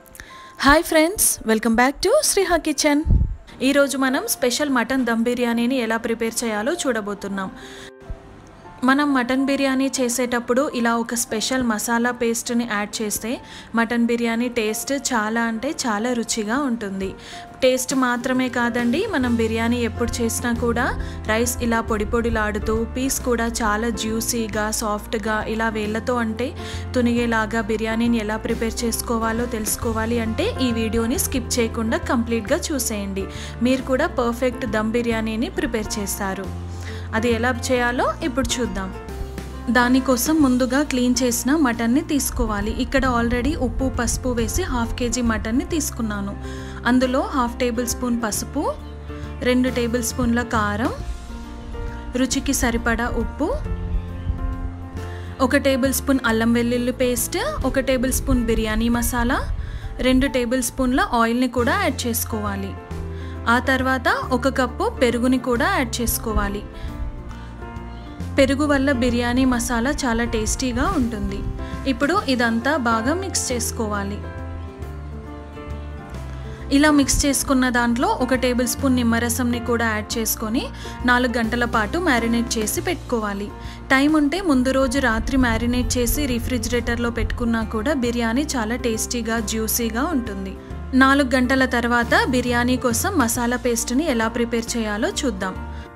hi friends welcome back to Sriha kitchen ఈరోజు మనం special mutton dum బిర్యానీని ఎలా ప్రిపేర్ చేయాలో చూడబోతున్నాం మనం మటన్ బిర్యానీ చేసేటప్పుడు ఇలా ఒక స్పెషల్ మసాలా పేస్ట్ని యాడ్ చేస్తే మటన్ బిర్యానీ టేస్ట్ చాలా అంటే చాలా రుచిగా ఉంటుంది టేస్ట్ మాత్రమే కాదండి మనం బిర్యానీ ఎప్పుడు చేసినా కూడా రైస్ ఇలా పొడి పొడిలాడుతూ పీస్ కూడా చాలా జ్యూసీగా సాఫ్ట్గా ఇలా వేళ్ళతో అంటే తునిగేలాగా బిర్యానీని ఎలా ప్రిపేర్ చేసుకోవాలో తెలుసుకోవాలి అంటే ఈ వీడియోని స్కిప్ చేయకుండా కంప్లీట్గా చూసేయండి మీరు కూడా పర్ఫెక్ట్ దమ్ బిర్యానీని ప్రిపేర్ చేస్తారు అది ఎలా చేయాలో ఇప్పుడు చూద్దాం దానికోసం ముందుగా క్లీన్ చేసిన మటన్ని తీసుకోవాలి ఇక్కడ ఆల్రెడీ ఉప్పు పసుపు వేసి హాఫ్ కేజీ మటన్ని తీసుకున్నాను అందులో హాఫ్ టేబుల్ స్పూన్ పసుపు రెండు టేబుల్ స్పూన్ల కారం రుచికి సరిపడా ఉప్పు ఒక టేబుల్ స్పూన్ అల్లం వెల్లుల్లి పేస్ట్ ఒక టేబుల్ స్పూన్ బిర్యానీ మసాలా రెండు టేబుల్ స్పూన్ల ఆయిల్ని కూడా యాడ్ చేసుకోవాలి ఆ తర్వాత ఒక కప్పు పెరుగుని కూడా యాడ్ చేసుకోవాలి పెరుగు వల్ల బిర్యానీ మసాలా చాలా టేస్టీగా ఉంటుంది ఇప్పుడు ఇదంతా బాగా మిక్స్ చేసుకోవాలి ఇలా మిక్స్ చేసుకున్న దాంట్లో ఒక టేబుల్ స్పూన్ నిమ్మరసంని కూడా యాడ్ చేసుకొని నాలుగు గంటల పాటు మ్యారినేట్ చేసి పెట్టుకోవాలి టైం ఉంటే ముందు రోజు రాత్రి మ్యారినేట్ చేసి రిఫ్రిజిరేటర్లో పెట్టుకున్నా కూడా బిర్యానీ చాలా టేస్టీగా జ్యూసీగా ఉంటుంది నాలుగు గంటల తర్వాత బిర్యానీ కోసం మసాలా పేస్ట్ని ఎలా ప్రిపేర్ చేయాలో చూద్దాం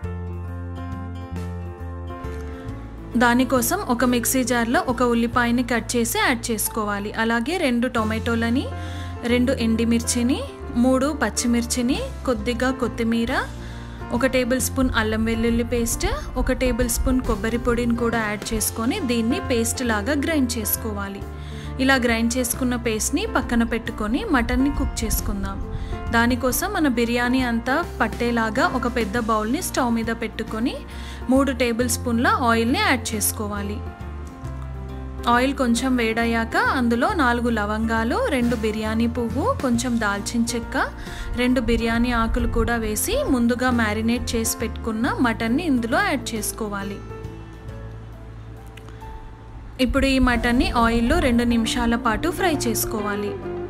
దానికోసం ఒక మిక్సీ జార్లో ఒక ఉల్లిపాయని కట్ చేసి యాడ్ చేసుకోవాలి అలాగే రెండు టొమాటోలని రెండు ఎండిమిర్చిని మూడు పచ్చిమిర్చిని కొద్దిగా కొత్తిమీర ఒక టేబుల్ స్పూన్ అల్లం వెల్లుల్లి పేస్ట్ ఒక టేబుల్ స్పూన్ కొబ్బరి పొడిని కూడా యాడ్ చేసుకొని దీన్ని పేస్ట్ లాగా గ్రైండ్ చేసుకోవాలి ఇలా గ్రైండ్ చేసుకున్న పేస్ట్ని పక్కన పెట్టుకొని మటన్ని కుక్ చేసుకుందాం దానికోసం మన బిర్యానీ అంతా పట్టేలాగా ఒక పెద్ద బౌల్ని స్టవ్ మీద పెట్టుకొని మూడు టేబుల్ స్పూన్ల ఆయిల్ని యాడ్ చేసుకోవాలి ఆయిల్ కొంచెం వేడయ్యాక అందులో నాలుగు లవంగాలు రెండు బిర్యానీ పువ్వు కొంచెం దాల్చిన చెక్క రెండు బిర్యానీ ఆకులు కూడా వేసి ముందుగా మ్యారినేట్ చేసి పెట్టుకున్న మటన్ని ఇందులో యాడ్ చేసుకోవాలి ఇప్పుడు ఈ మటన్ని ఆయిల్లో రెండు నిమిషాల పాటు ఫ్రై చేసుకోవాలి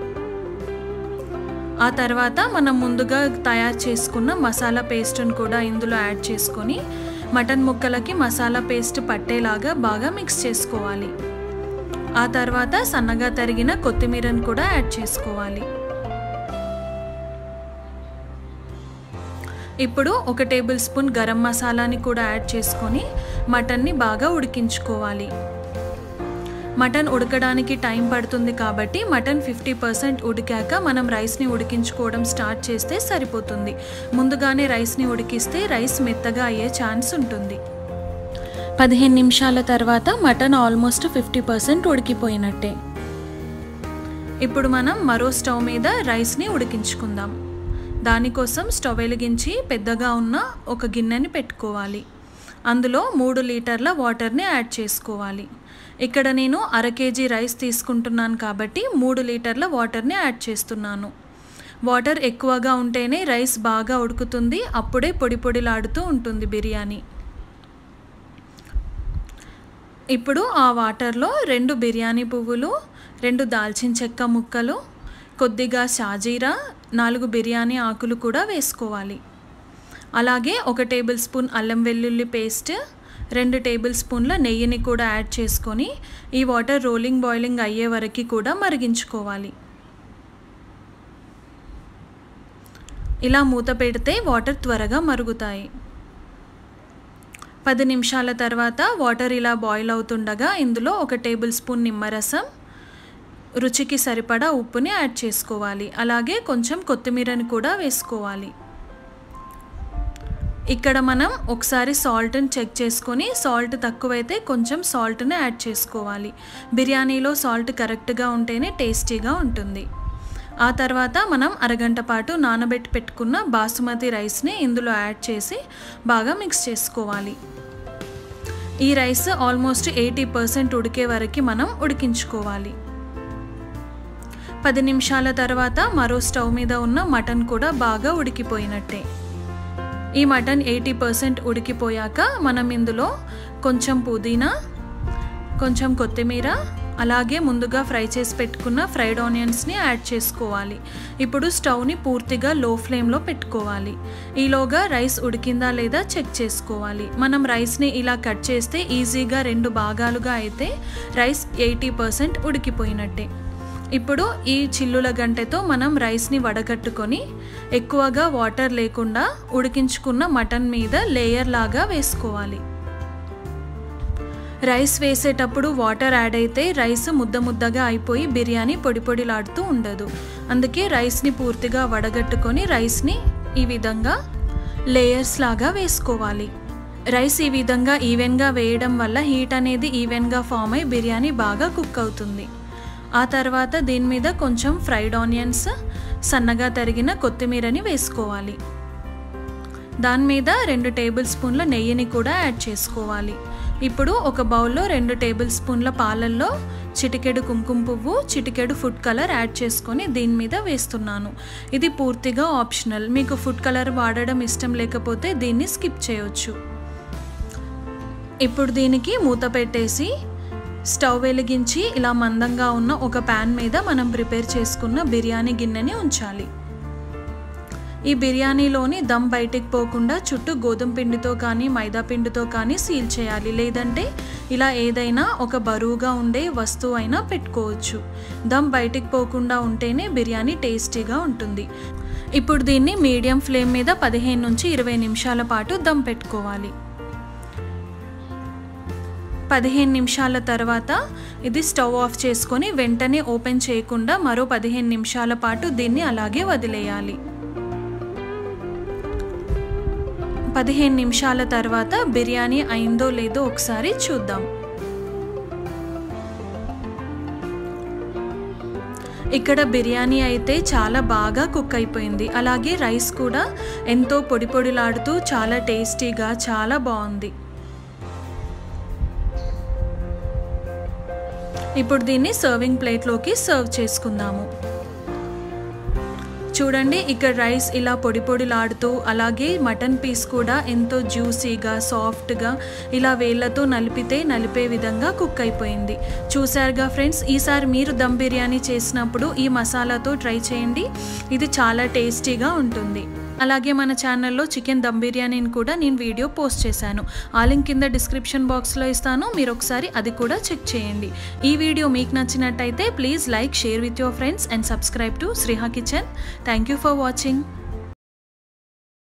ఆ తర్వాత మనం ముందుగా తయారు చేసుకున్న మసాలా పేస్ట్ని కూడా ఇందులో యాడ్ చేసుకొని మటన్ ముక్కలకి మసాలా పేస్ట్ పట్టేలాగా బాగా మిక్స్ చేసుకోవాలి ఆ తర్వాత సన్నగా తరిగిన కొత్తిమీరను కూడా యాడ్ చేసుకోవాలి ఇప్పుడు ఒక టేబుల్ స్పూన్ గరం మసాలాని కూడా యాడ్ చేసుకొని మటన్ని బాగా ఉడికించుకోవాలి మటన్ ఉడకడానికి టైం పడుతుంది కాబట్టి మటన్ ఫిఫ్టీ పర్సెంట్ ఉడికాక మనం రైస్ని ఉడికించుకోవడం స్టార్ట్ చేస్తే సరిపోతుంది ముందుగానే రైస్ని ఉడికిస్తే రైస్ మెత్తగా అయ్యే ఛాన్స్ ఉంటుంది పదిహేను నిమిషాల తర్వాత మటన్ ఆల్మోస్ట్ ఫిఫ్టీ పర్సెంట్ ఉడికిపోయినట్టే ఇప్పుడు మనం మరో స్టవ్ మీద రైస్ని ఉడికించుకుందాం దానికోసం స్టవ్ వెలిగించి పెద్దగా ఉన్న ఒక గిన్నెని పెట్టుకోవాలి అందులో మూడు లీటర్ల వాటర్ని యాడ్ చేసుకోవాలి ఇక్కడ నేను అర కేజీ రైస్ తీసుకుంటున్నాను కాబట్టి మూడు లీటర్ల వాటర్ని యాడ్ చేస్తున్నాను వాటర్ ఎక్కువగా ఉంటేనే రైస్ బాగా ఉడుకుతుంది అప్పుడే పొడి పొడిలాడుతూ ఉంటుంది బిర్యానీ ఇప్పుడు ఆ వాటర్లో రెండు బిర్యానీ పువ్వులు రెండు దాల్చిన చెక్క ముక్కలు కొద్దిగా షాజీరా నాలుగు బిర్యానీ ఆకులు కూడా వేసుకోవాలి అలాగే ఒక టేబుల్ స్పూన్ అల్లం వెల్లుల్లి పేస్ట్ రెండు టేబుల్ స్పూన్ల నెయ్యిని కూడా యాడ్ చేసుకొని ఈ వాటర్ రోలింగ్ బాయిలింగ్ అయ్యే వరకు కూడా మరిగించుకోవాలి ఇలా మూత పెడితే వాటర్ త్వరగా మరుగుతాయి పది నిమిషాల తర్వాత వాటర్ ఇలా బాయిల్ అవుతుండగా ఇందులో ఒక టేబుల్ స్పూన్ నిమ్మరసం రుచికి సరిపడా ఉప్పుని యాడ్ చేసుకోవాలి అలాగే కొంచెం కొత్తిమీరని కూడా వేసుకోవాలి ఇక్కడ మనం ఒకసారి సాల్ట్ని చెక్ చేసుకొని సాల్ట్ తక్కువైతే కొంచెం సాల్ట్ని యాడ్ చేసుకోవాలి బిర్యానీలో సాల్ట్ కరెక్ట్గా ఉంటేనే టేస్టీగా ఉంటుంది ఆ తర్వాత మనం అరగంట పాటు నానబెట్టి పెట్టుకున్న బాసుమతి రైస్ని ఇందులో యాడ్ చేసి బాగా మిక్స్ చేసుకోవాలి ఈ రైస్ ఆల్మోస్ట్ ఎయిటీ పర్సెంట్ ఉడికే వరకు మనం ఉడికించుకోవాలి పది నిమిషాల తర్వాత మరో స్టవ్ మీద ఉన్న మటన్ కూడా బాగా ఉడికిపోయినట్టే ఈ మటన్ ఎయిటీ పర్సెంట్ ఉడికిపోయాక మనం ఇందులో కొంచెం పుదీనా కొంచెం కొత్తిమీర అలాగే ముందుగా ఫ్రై చేసి పెట్టుకున్న ఫ్రైడ్ ఆనియన్స్ని యాడ్ చేసుకోవాలి ఇప్పుడు స్టవ్ని పూర్తిగా లో ఫ్లేమ్లో పెట్టుకోవాలి ఈలోగా రైస్ ఉడికిందా లేదా చెక్ చేసుకోవాలి మనం రైస్ని ఇలా కట్ చేస్తే ఈజీగా రెండు భాగాలుగా అయితే రైస్ ఎయిటీ పర్సెంట్ ఉడికిపోయినట్టే ఇప్పుడు ఈ చిల్లుల గంటెతో మనం రైస్ని వడగట్టుకొని ఎక్కువగా వాటర్ లేకుండా ఉడికించుకున్న మటన్ మీద లేయర్ లాగా వేసుకోవాలి రైస్ వేసేటప్పుడు వాటర్ యాడ్ అయితే రైస్ ముద్ద ముద్దగా అయిపోయి బిర్యానీ పొడి పొడిలాడుతూ ఉండదు అందుకే రైస్ని పూర్తిగా వడగట్టుకొని రైస్ని ఈ విధంగా లేయర్స్ లాగా వేసుకోవాలి రైస్ ఈ విధంగా ఈవెన్గా వేయడం వల్ల హీట్ అనేది ఈవెన్గా ఫామ్ అయి బిర్యానీ బాగా కుక్ అవుతుంది ఆ తర్వాత దీని మీద కొంచెం ఫ్రైడ్ ఆనియన్స్ సన్నగా తరిగిన కొత్తిమీరని వేసుకోవాలి దాని మీద రెండు టేబుల్ స్పూన్ల నెయ్యిని కూడా యాడ్ చేసుకోవాలి ఇప్పుడు ఒక బౌల్లో రెండు టేబుల్ స్పూన్ల పాలల్లో చిటికెడు కుంకుమ పువ్వు చిటికెడు ఫుడ్ కలర్ యాడ్ చేసుకొని దీని మీద వేస్తున్నాను ఇది పూర్తిగా ఆప్షనల్ మీకు ఫుడ్ కలర్ వాడడం ఇష్టం లేకపోతే దీన్ని స్కిప్ చేయొచ్చు ఇప్పుడు దీనికి మూత పెట్టేసి స్టవ్ వెలిగించి ఇలా మందంగా ఉన్న ఒక ప్యాన్ మీద మనం ప్రిపేర్ చేసుకున్న బిర్యానీ గిన్నెని ఉంచాలి ఈ బిర్యానీలోని దమ్ బయటికి పోకుండా చుట్టూ గోధుమ పిండితో కానీ మైదా పిండితో కానీ సీల్ చేయాలి లేదంటే ఇలా ఏదైనా ఒక బరువుగా ఉండే వస్తువు అయినా పెట్టుకోవచ్చు దమ్ బయటికి పోకుండా ఉంటేనే బిర్యానీ టేస్టీగా ఉంటుంది ఇప్పుడు దీన్ని మీడియం ఫ్లేమ్ మీద పదిహేను నుంచి ఇరవై నిమిషాల పాటు దమ్ పెట్టుకోవాలి పదిహేను నిమిషాల తర్వాత ఇది స్టవ్ ఆఫ్ చేసుకొని వెంటనే ఓపెన్ చేయకుండా మరో పదిహేను నిమిషాల పాటు దీన్ని అలాగే వదిలేయాలి పదిహేను నిమిషాల తర్వాత బిర్యానీ అయిందో లేదో ఒకసారి చూద్దాం ఇక్కడ బిర్యానీ అయితే చాలా బాగా కుక్ అయిపోయింది అలాగే రైస్ కూడా ఎంతో పొడి పొడిలాడుతూ చాలా టేస్టీగా చాలా బాగుంది ఇప్పుడు దీన్ని సర్వింగ్ ప్లేట్లోకి సర్వ్ చేసుకుందాము చూడండి ఇక్కడ రైస్ ఇలా పొడి పొడిలాడుతూ అలాగే మటన్ పీస్ కూడా ఎంతో జ్యూసీగా సాఫ్ట్గా ఇలా వేళ్ళతో నలిపితే నలిపే విధంగా కుక్ అయిపోయింది చూసారుగా ఫ్రెండ్స్ ఈసారి మీరు దమ్ బిర్యానీ చేసినప్పుడు ఈ మసాలాతో ట్రై చేయండి ఇది చాలా టేస్టీగా ఉంటుంది అలాగే మన ఛానల్లో చికెన్ దమ్ బిర్యానీని కూడా నేను వీడియో పోస్ట్ చేశాను ఆ లింక్ కింద డిస్క్రిప్షన్ బాక్స్లో ఇస్తాను మీరు ఒకసారి అది కూడా చెక్ చేయండి ఈ వీడియో మీకు నచ్చినట్టయితే please like share with your friends and subscribe to Sriha kitchen thank you for watching